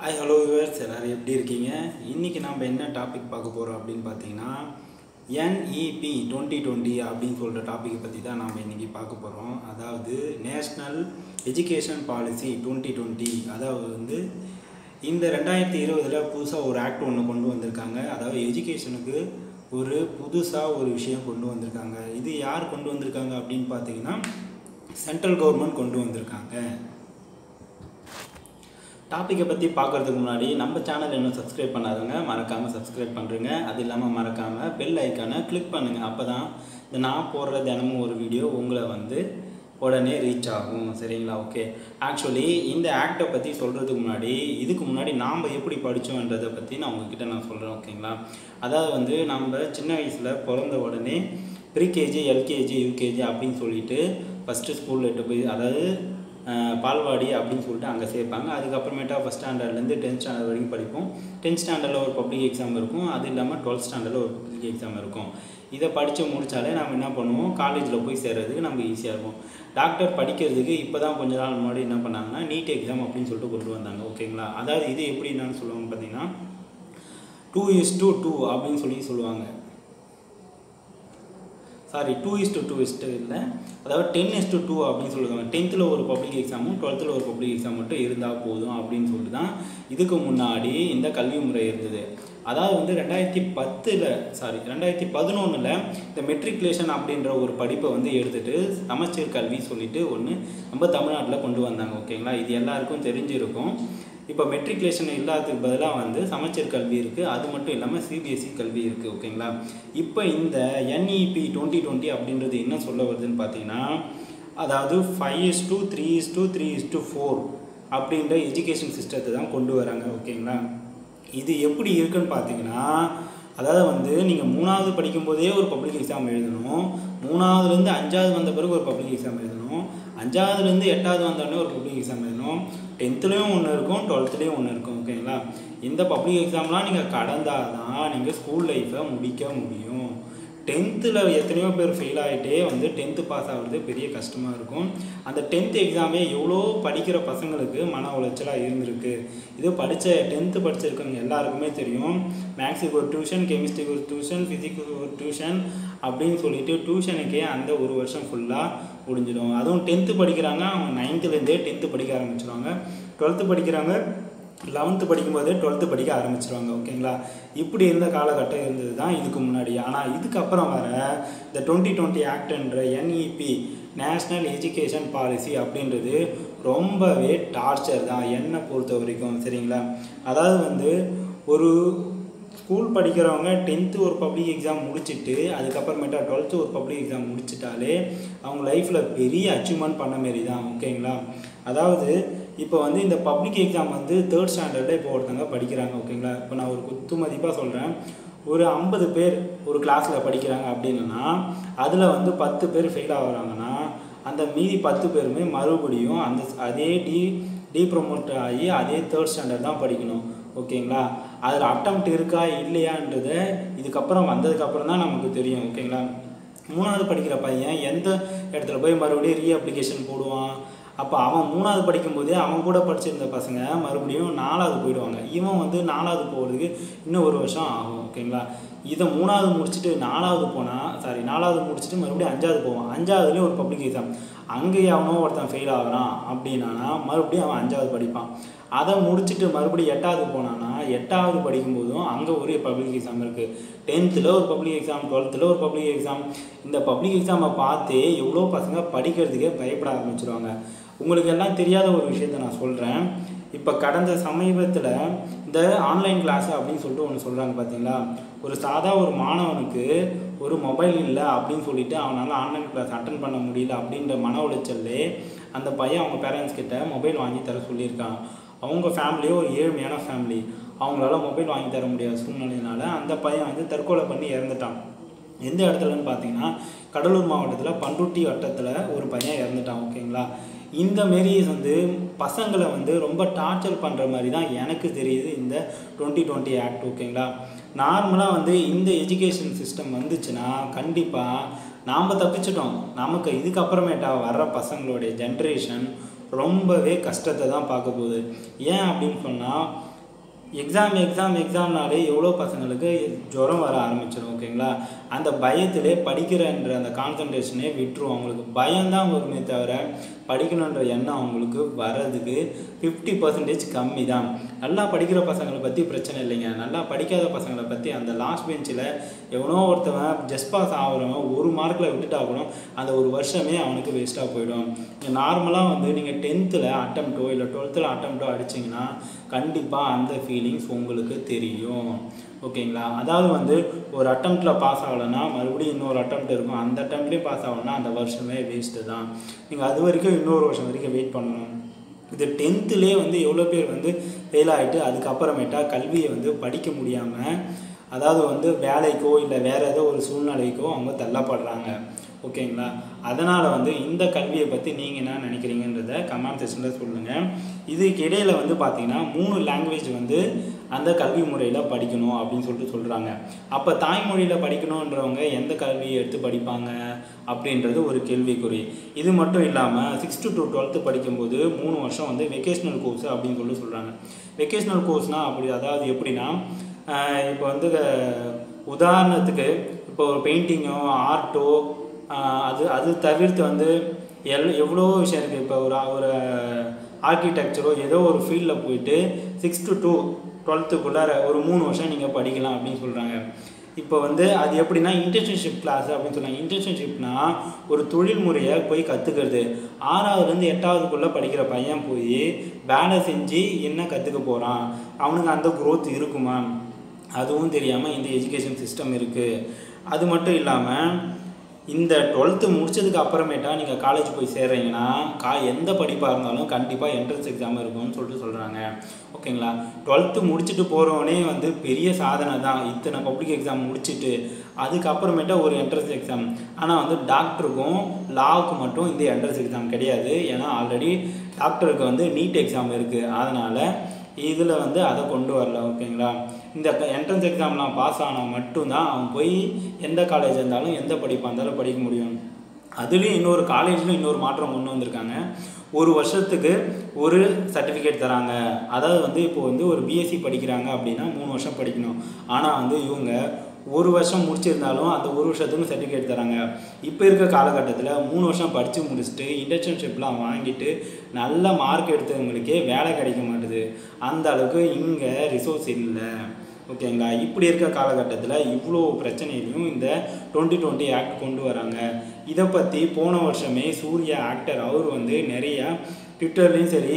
hi hello viewers எல்லோரும் எப்படி இருக்கீங்க இன்றைக்கி நம்ம என்ன டாபிக் பார்க்க போகிறோம் அப்படின்னு பார்த்தீங்கன்னா என்இபி டுவெண்ட்டி டுவெண்ட்டி அப்படின்னு சொல்கிற டாப்பிக்கை பற்றி தான் நாம் இன்றைக்கி பார்க்க போகிறோம் அதாவது national education policy twenty twenty அதாவது வந்து இந்த ரெண்டாயிரத்தி இருபதில் புதுசாக ஒரு ஆக்ட் ஒன்று கொண்டு வந்திருக்காங்க அதாவது எஜுகேஷனுக்கு ஒரு புதுசாக ஒரு விஷயம் கொண்டு வந்திருக்காங்க இது யார் கொண்டு வந்திருக்காங்க அப்படின்னு பார்த்தீங்கன்னா சென்ட்ரல் கவர்மெண்ட் கொண்டு வந்திருக்காங்க டாப்பிக்கை பற்றி பார்க்குறதுக்கு முன்னாடி நம்ம சேனல் இன்னும் சப்ஸ்கிரைப் பண்ணாதவங்க மறக்காமல் சப்ஸ்கிரைப் பண்ணுறேங்க அது இல்லாமல் மறக்காமல் பெல் ஐக்கானை கிளிக் பண்ணுங்கள் அப்போ தான் இந்த நான் போடுற தினமும் ஒரு வீடியோ உங்களை வந்து உடனே ரீச் ஆகும் சரிங்களா ஓகே ஆக்சுவலி இந்த ஆக்டை பற்றி சொல்கிறதுக்கு முன்னாடி இதுக்கு முன்னாடி நாம் எப்படி படித்தோன்றதை பற்றி நான் உங்ககிட்ட நான் சொல்கிறேன் ஓகேங்களா அதாவது வந்து நம்ம சின்ன வயசில் பிறந்த உடனே ப்ரீகேஜி எல்கேஜி யூகேஜி அப்படின்னு சொல்லிட்டு ஃபஸ்ட்டு ஸ்கூலில் எட்டு போய் அதாவது அஹ், பால்வாடி அப்படின்னு சொல்லிட்டு அங்கே சேர்ப்பாங்க அதுக்கப்புறமேட்டா ஃபஸ்ட் ஸ்டாண்டர்ட்லேருந்து டென்த் ஸ்டாண்டர்ட் வரைக்கும் படிப்போம் டென்த் ஸ்டாண்டர்டில் ஒரு பப்ளிக் எக்ஸாம் இருக்கும் அது இல்லாமல் டுவெல்த் ஸ்டாண்டர்டில் ஒரு பப்ளிக் எக்ஸாம் இருக்கும் இதை படித்து முடித்தாலே நம்ம என்ன பண்ணுவோம் காலேஜில் போய் சேர்றதுக்கு நமக்கு ஈஸியாக இருக்கும் டாக்டர் படிக்கிறதுக்கு இப்போ தான் கொஞ்ச நாள் முன்னாடி என்ன பண்ணாங்கன்னா நீட் எக்ஸாம் அப்படின்னு சொல்லிட்டு கொண்டு வந்தாங்க ஓகேங்களா அதாவது இது எப்படி என்னன்னு சொல்லுவாங்க பார்த்தீங்கன்னா டூ இஸ் டூ டூ அப்படின்னு சொல்லி சொல்லுவாங்க sorry two is to two is to இல்லை அதாவது டென் இஸ் டு டூ அப்படின்னு சொல்லுவாங்க டென்த்தில் ஒரு பப்ளிக் எக்ஸாமும் டுவெல்த்தில் ஒரு பப்ளிக் எக்ஸாம் மட்டும் இருந்தால் போதும் அப்படின்னு சொல்லிட்டு தான் இதுக்கு முன்னாடி இந்த கல்வி முறை இருந்தது அதாவது வந்து ரெண்டாயிரத்தி பத்தில் சாரி ரெண்டாயிரத்தி பதினொன்றில் இந்த மெட்ரிகுலேஷன் அப்படின்ற ஒரு படிப்பை வந்து எடுத்துகிட்டு சமச்சீர் கல்வி சொல்லிட்டு ஒன்று நம்ம தமிழ்நாட்டில் கொண்டு வந்தாங்க ஓகேங்களா இது எல்லாருக்கும் தெரிஞ்சிருக்கும் இப்போ மெட்ரிகுலேஷன் இல்லாததுக்கு பதிலாக வந்து சமச்சீர் கல்வி இருக்குது அது மட்டும் இல்லாமல் சிபிஎஸ்சி கல்வி இருக்குது ஓகேங்களா இப்போ இந்த என்இபி டுவெண்ட்டி டுவெண்ட்டி அப்படின்றது என்ன சொல்ல வருதுன்னு பார்த்தீங்கன்னா அதாவது five is two three is two three is two four அப்படின்ற எஜுகேஷன் சிஸ்டத்தை தான் கொண்டு வராங்க ஓகேங்களா இது எப்படி இருக்குன்னு பார்த்தீங்கன்னா அதாவது வந்து நீங்கள் மூணாவது படிக்கும்போதே ஒரு பப்ளிக் எக்ஸாம் எழுதணும் மூணாவதுலேருந்து அஞ்சாவது வந்த பிறகு ஒரு பப்ளிக் எக்ஸாம் எழுதணும் அஞ்சாவதுலேருந்து எட்டாவது வந்தோடனே ஒரு பப்ளிக் எக்ஸாம் எழுதணும் டென்த்துலேயும் ஒன்று இருக்கும் டுவெல்த்துலேயும் ஒன்று இருக்கும் ஓகேங்களா இந்த பப்ளிக் எக்ஸாம்லாம் நீங்கள் கடந்தால் தான் நீங்கள் ஸ்கூல் லைஃப்பை முடிக்க முடியும் டென்த்தில் எத்தனையோ பேர் ஃபெயில் ஆகிட்டே வந்து டென்த்து பாஸ் ஆகிறது பெரிய கஷ்டமாக இருக்கும் அந்த டென்த் எக்ஸாமே எவ்வளோ படிக்கிற பசங்களுக்கு மன உளைச்சலாக இருந்திருக்கு இது படித்த டென்த்து படிச்சிருக்கவங்க எல்லாருக்குமே தெரியும் மேக்ஸுக்கு ஒரு டியூஷன் கெமிஸ்ட்ரிக்கு ஒரு டியூஷன் ஃபிசிக்ஸுக்கு ஒரு டியூஷன் அப்படின்னு சொல்லிட்டு டியூஷனுக்கே அந்த ஒரு வருஷம் ஃபுல்லாக முடிஞ்சிடும் அதுவும் டென்த்து படிக்கிறாங்க அவங்க நைன்த்துலேருந்தே டென்த்து படிக்க ஆரம்பிச்சிடுவாங்க டுவெல்த்து படிக்கிறாங்க லெவன்த்து படிக்கும்போதே டுவெல்த்து படிக்க ஆரம்பிச்சிருவாங்க ஓகேங்களா இப்படி இருந்த காலகட்டம் இருந்தது தான் இதுக்கு முன்னாடி ஆனால் இதுக்கப்புறம் வர இந்த டுவெண்ட்டி டுவெண்ட்டி ஆக்ட்ன்ற என்இபி நேஷ்னல் எஜுகேஷன் பாலிசி அப்படின்றது ரொம்பவே டார்ச்சர் தான் என்னை பொறுத்த வரைக்கும் சரிங்களா அதாவது வந்து ஒரு ஸ்கூல் படிக்கிறவங்க டென்த்து ஒரு பப்ளிக் எக்ஸாம் முடிச்சுட்டு அதுக்கப்புறமேட்டா டுவெல்த்து ஒரு பப்ளிக் எக்ஸாம் முடிச்சிட்டாலே அவங்க லைஃப்பில் பெரிய அச்சீவ்மெண்ட் பண்ண மாரி தான் ஓகேங்களா அதாவது இப்போ வந்து இந்த பப்ளிக் எக்ஸாம் வந்து தேர்ட் ஸ்டாண்டர்டில் இப்போ ஒருத்தங்க படிக்கிறாங்க ஓகேங்களா இப்போ நான் ஒரு குத்து மதிப்பாக சொல்கிறேன் ஒரு ஐம்பது பேர் ஒரு கிளாஸில் படிக்கிறாங்க அப்படின்னா அதில் வந்து பத்து பேர் ஃபெயில் ஆகுறாங்கன்னா அந்த மீதி பத்து பேருமே மறுபடியும் அந்த அதே டி டி ப்ரொமோட் ஆகி அதே தேர்ட் ஸ்டாண்டர்ட் தான் படிக்கணும் ஓகேங்களா அதில் அட்டம்ப்ட் இருக்கா இல்லையான்றதை இதுக்கப்புறம் வந்ததுக்கப்புறம் தான் நமக்கு தெரியும் ஓகேங்களா மூணாவது படிக்கிற பையன் எந்த இடத்துல போய் மறுபடியும் ரீ அப்ளிகேஷன் போடுவான் அப்போ அவன் மூணாவது படிக்கும்போதே அவன் கூட படிச்சிருந்த பசங்க மறுபடியும் நாலாவது போயிடுவாங்க இவன் வந்து நாலாவது போகிறதுக்கு இன்னும் ஒரு வருஷம் ஆகும் ஓகேங்களா இதை மூணாவது முடிச்சுட்டு நாலாவது போனால் சாரி நாலாவது முடிச்சுட்டு மறுபடியும் அஞ்சாவது போவான் அஞ்சாவதுலேயும் ஒரு பப்ளிக் எக்ஸாம் அங்கேயே அவனோ ஒருத்தன் ஃபெயில் ஆகுறான் அப்படின்னா மறுபடியும் அவன் அஞ்சாவது படிப்பான் அதை முடிச்சுட்டு மறுபடியும் எட்டாவது போனான்னா எட்டாவது படிக்கும்போதும் அங்கே ஒரு பப்ளிக் எக்ஸாம் இருக்குது டென்த்தில் ஒரு பப்ளிக் எக்ஸாம் டுவெல்த்தில் ஒரு பப்ளிக் எக்ஸாம் இந்த பப்ளிக் எக்ஸாமை பார்த்தே எவ்வளோ பசங்க படிக்கிறதுக்கே பயப்பட ஆரம்பிச்சிருவாங்க உங்களுக்கு எல்லாம் தெரியாத ஒரு விஷயத்த நான் சொல்கிறேன் இப்போ கடந்த சமீபத்தில் இந்த ஆன்லைன் கிளாஸ் அப்படின்னு சொல்லிட்டு ஒன்று சொல்கிறாங்க பார்த்தீங்களா ஒரு சாதா ஒரு மாணவனுக்கு ஒரு மொபைல் இல்லை அப்படின்னு சொல்லிட்டு அவனால் ஆன்லைன் கிளாஸ் அட்டன் பண்ண முடியல அப்படின்ற மன உளைச்சல்லே அந்த பையன் அவங்க பேரண்ட்ஸ் கிட்ட மொபைல் வாங்கி தர சொல்லியிருக்கான் அவங்க ஃபேமிலியே ஒரு ஏழ்மையான ஃபேமிலி அவங்களால மொபைல் வாங்கி தர முடியாத சூழ்நிலையினால அந்த பையன் வந்து தற்கொலை பண்ணி இறந்துட்டான் எந்த இடத்துலன்னு பார்த்தீங்கன்னா கடலூர் மாவட்டத்தில் பண்ருட்டி வட்டத்தில் ஒரு பையன் இறந்துட்டான் ஓகேங்களா இந்த மாரி வந்து பசங்களை வந்து ரொம்ப டார்ச்சர் பண்ணுற மாதிரி தான் எனக்கு தெரியுது இந்த டுவெண்ட்டி டுவெண்ட்டி ஆக்ட் ஓகேங்களா நார்மலாக வந்து இந்த எஜுகேஷன் சிஸ்டம் வந்துச்சுன்னா கண்டிப்பாக நாம் தப்பிச்சிட்டோம் நமக்கு இதுக்கப்புறமேட்டா வர்ற பசங்களுடைய ஜென்ரேஷன் ரொம்பவே கஷ்டத்தை தான் பார்க்க போகுது ஏன் அப்படின்னு சொன்னால் எக்ஸாம் எக்ஸாம் எக்ஸாம்னாலே எவ்வளோ பசங்களுக்கு ஜுரம் வர ஆரம்பிச்சிடும் ஓகேங்களா அந்த பயத்திலே படிக்கிறன்ற அந்த கான்சன்ட்ரேஷனே விட்டுரும் அவங்களுக்கு பயம்தான் வருமே தவிர படிக்கணுன்ற எண்ணம் அவங்களுக்கு வர்றதுக்கு ஃபிஃப்டி பர்சன்டேஜ் கம்மி தான் நல்லா படிக்கிற பசங்களை பற்றி பிரச்சனை இல்லைங்க நல்லா படிக்காத பசங்களை பற்றி அந்த லாஸ்ட் பெஞ்சில் எவனோ ஒருத்தவன் ஜஸ்ட் பாஸ் ஆகிறவன் ஒரு மார்க்கில் விட்டுட்டா கூட அந்த ஒரு வருஷமே அவனுக்கு வேஸ்ட்டாக போயிடும் நீங்கள் நார்மலாக வந்து நீங்கள் டென்த்தில் அட்டம்ப்டோ இல்லை டுவெல்த்தில் அட்டம்ப்டோ அடிச்சிங்கன்னா கண்டிப்பாக அந்த ஃபீலிங்ஸ் உங்களுக்கு தெரியும் ஓகேங்களா அதாவது வந்து ஒரு அட்டம்ப்டில் பாஸ் ஆகலைன்னா மறுபடியும் இன்னொரு அட்டம்ப்ட் இருக்கும் அந்த அட்டம்ப்ட்லேயும் பாஸ் ஆகலைன்னா அந்த வருஷமே வேஸ்ட்டு தான் நீங்கள் அது வரைக்கும் இன்னொரு வருஷம் வரைக்கும் வெயிட் பண்ணணும் இது டென்த்துலேயே வந்து எவ்வளோ பேர் வந்து ஃபெயில் ஆகிட்டு அதுக்கப்புறமேட்டா கல்வியை வந்து படிக்க முடியாமல் அதாவது வந்து வேலைக்கோ இல்லை வேறு ஏதோ ஒரு சூழ்நிலைக்கோ அவங்க தள்ளப்படுறாங்க ஓகேங்களா அதனால் வந்து இந்த கல்வியை பற்றி நீங்கள் என்ன நினைக்கிறீங்கன்றத கமெண்ட் செக்ஷனில் சொல்லுங்கள் இதுக்கு இடையில் வந்து பார்த்தீங்கன்னா மூணு லாங்குவேஜ் வந்து அந்த கல்வி முறையில் படிக்கணும் அப்படின்னு சொல்லிட்டு சொல்கிறாங்க அப்போ தாய்மொழியில் படிக்கணுன்றவங்க எந்த கல்வியை எடுத்து படிப்பாங்க அப்படின்றது ஒரு கேள்விக்குறி இது மட்டும் இல்லாமல் சிக்ஸ்த்து டு டுவெல்த்து படிக்கும்போது மூணு வருஷம் வந்து வெக்கேஷ்னல் கோர்ஸ் அப்படின்னு சொல்லி சொல்கிறாங்க வெக்கேஷ்னல் கோர்ஸ்னால் அப்படி அதாவது எப்படின்னா இப்போ வந்து உதாரணத்துக்கு இப்போ ஒரு பெயிண்டிங்கோ ஆர்ட்டோ அது அது தவிர்த்து வந்து எல் எவ்வளோ விஷயம் இருக்குது இப்போ ஒரு ஒரு ஆர்கிடெக்சரோ ஏதோ ஒரு ஃபீல்டில் போயிட்டு சிக்ஸ் டு டூ டுவெல்த்துக்குள்ளார ஒரு மூணு வருஷம் நீங்கள் படிக்கலாம் அப்படின்னு சொல்கிறாங்க இப்போ வந்து அது எப்படின்னா இன்டர்ன்ஷிப் கிளாஸ் அப்படின்னு சொல்கிறாங்க இன்டர்ன்ஷிப்னா ஒரு தொழில் முறையை போய் கற்றுக்கிறது ஆறாவதுலேருந்து எட்டாவதுக்குள்ளே படிக்கிற பையன் போய் வேலை செஞ்சு என்ன கற்றுக்க போகிறான் அவனுக்கு அந்த க்ரோத் இருக்குமா அதுவும் தெரியாமல் இந்த எஜுகேஷன் சிஸ்டம் இருக்குது அது மட்டும் இல்லாமல் இந்த டுவெல்த்து முடிச்சதுக்கு அப்புறமேட்டா நீங்கள் காலேஜ் போய் சேர்றீங்கன்னா கா எந்த படிப்பாக இருந்தாலும் கண்டிப்பாக என்ட்ரன்ஸ் எக்ஸாம் இருக்கும்னு சொல்லிட்டு சொல்கிறாங்க ஓகேங்களா டுவெல்த்து முடிச்சுட்டு போகிறவனே வந்து பெரிய சாதனை தான் இத்தனை பப்ளிக் எக்ஸாம் முடிச்சுட்டு அதுக்கப்புறமேட்டா ஒரு என்ட்ரன்ஸ் எக்ஸாம் ஆனால் வந்து டாக்டருக்கும் லாவுக்கு மட்டும் இந்த என்ட்ரன்ஸ் எக்ஸாம் கிடையாது ஏன்னா ஆல்ரெடி டாக்டருக்கு வந்து நீட் எக்ஸாம் இருக்குது அதனால் இதில் வந்து அதை கொண்டு வரல ஓகேங்களா இந்த என்ட்ரன்ஸ் எக்ஸாம்லாம் பாஸ் ஆனால் மட்டும்தான் அவன் போய் எந்த காலேஜ் இருந்தாலும் எந்த படிப்பாக இருந்தாலும் படிக்க முடியும் அதுலேயும் இன்னொரு காலேஜ்லையும் இன்னொரு மாற்றம் கொண்டு வந்திருக்காங்க ஒரு வருஷத்துக்கு ஒரு சர்டிஃபிகேட் தராங்க அதாவது வந்து இப்போ வந்து ஒரு பிஎஸ்சி படிக்கிறாங்க அப்படின்னா மூணு வருஷம் படிக்கணும் ஆனால் வந்து இவங்க ஒரு வருஷம் முடிச்சிருந்தாலும் அந்த ஒரு வருஷத்துக்கு சர்டிஃபிகேட் தராங்க இப்போ இருக்க காலகட்டத்தில் மூணு வருஷம் படித்து முடிச்சுட்டு இன்டர்ன்ஷிப்லாம் வாங்கிட்டு நல்ல மார்க் எடுத்தவங்களுக்கே வேலை கிடைக்க மாட்டுது அந்த அளவுக்கு இங்கே ரிசோர்ஸ் இல்லை ஓகேங்களா இப்படி இருக்க காலகட்டத்தில் இவ்வளோ பிரச்சனையிலையும் இந்த டுவெண்ட்டி டுவெண்ட்டி ஆக்ட் கொண்டு வராங்க இதை பற்றி போன வருஷமே சூர்யா ஆக்டர் அவர் வந்து நிறையா ட்விட்டர்லேயும் சரி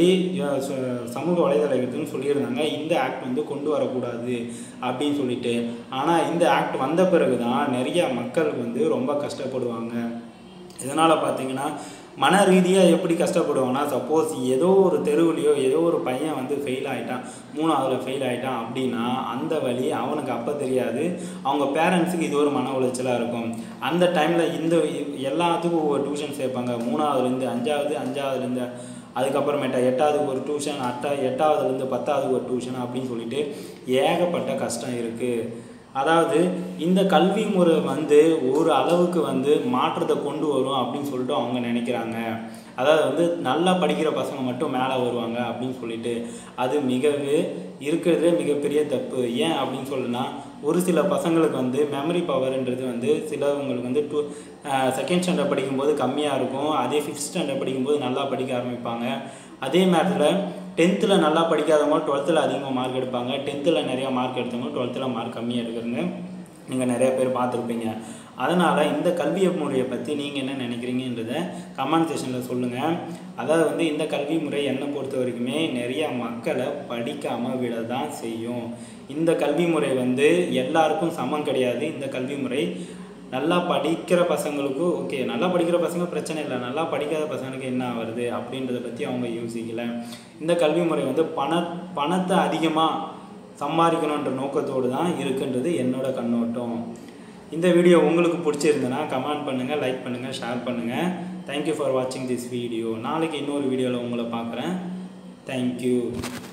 சமூக வலைதளத்துலையும் சொல்லியிருந்தாங்க இந்த ஆக்ட் வந்து கொண்டு வரக்கூடாது அப்படின்னு சொல்லிட்டு ஆனால் இந்த ஆக்ட் வந்த பிறகு தான் நிறைய மக்கள் வந்து ரொம்ப கஷ்டப்படுவாங்க இதனால் பார்த்தீங்கன்னா மன ரீதியாக எப்படி கஷ்டப்படுவாங்கன்னா சப்போஸ் ஏதோ ஒரு தெருவுலையோ ஏதோ ஒரு பையன் வந்து ஃபெயில் ஆகிட்டான் மூணாவதுல ஃபெயில் ஆகிட்டான் அப்படின்னா அந்த வழி அவனுக்கு அப்போ தெரியாது அவங்க பேரண்ட்ஸுக்கு இது ஒரு மன உளைச்சலாக இருக்கும் அந்த டைமில் இந்த எல்லாத்துக்கும் ஒவ்வொரு டியூஷன் சேர்ப்பாங்க மூணாவதுலேருந்து அஞ்சாவது அஞ்சாவதுலேருந்து அதுக்கப்புறமேட்டா எட்டாவதுக்கு ஒரு டியூஷன் அட்டா எட்டாவதுலேருந்து பத்தாவதுக்கு ஒரு டியூஷன் அப்படின்னு சொல்லிட்டு ஏகப்பட்ட கஷ்டம் இருக்குது அதாவது இந்த கல்வி முறை வந்து ஒரு அளவுக்கு வந்து மாற்றத்தை கொண்டு வரும் அப்படின்னு சொல்லிட்டு அவங்க நினைக்கிறாங்க அதாவது வந்து நல்லா படிக்கிற பசங்க மட்டும் மேலே வருவாங்க அப்படின்னு சொல்லிட்டு அது மிகவே இருக்கிறதே மிகப்பெரிய தப்பு ஏன் அப்படின்னு சொல்லுனா ஒரு சில பசங்களுக்கு வந்து மெமரி பவர்ன்றது வந்து சிலவங்களுக்கு வந்து டூ செகண்ட் ஸ்டாண்டர்ட் படிக்கும்போது கம்மியாக இருக்கும் அதே ஃபிஃப்த் ஸ்டாண்டர்ட் படிக்கும்போது நல்லா படிக்க ஆரம்பிப்பாங்க அதே நேரத்தில் டென்த்தில் நல்லா படிக்காதவங்க டுவெல்த்தில் அதிகமாக மார்க் எடுப்பாங்க டென்த்தில் நிறையா மார்க் எடுத்தவங்க டுவெல்த்தில் மார்க் கம்மியாக எடுக்கிறங்க நீங்கள் நிறைய பேர் பார்த்துருப்பீங்க அதனால் இந்த கல்வி முறையை பற்றி நீங்கள் என்ன நினைக்கிறீங்கன்றத கமெண்ட் செஷனில் சொல்லுங்கள் அதாவது வந்து இந்த கல்வி முறை என்னை பொறுத்த வரைக்குமே நிறைய மக்களை படிக்காமல் விட தான் செய்யும் இந்த கல்வி முறை வந்து எல்லாருக்கும் சமம் கிடையாது இந்த கல்வி முறை நல்லா படிக்கிற பசங்களுக்கு ஓகே நல்லா படிக்கிற பசங்க பிரச்சனை இல்லை நல்லா படிக்காத பசங்களுக்கு என்ன வருது அப்படின்றத பற்றி அவங்க யோசிக்கல இந்த கல்வி முறை வந்து பண பணத்தை அதிகமாக சம்பாதிக்கணுன்ற நோக்கத்தோடு தான் இருக்குன்றது என்னோட கண்ணோட்டம் இந்த வீடியோ உங்களுக்கு பிடிச்சிருந்ததுன்னா கமெண்ட் பண்ணுங்கள் லைக் பண்ணுங்கள் ஷேர் பண்ணுங்கள் தேங்க்யூ ஃபார் வாட்சிங் திஸ் வீடியோ நாளைக்கு இன்னொரு வீடியோவில் உங்களை பார்க்குறேன் தேங்க்யூ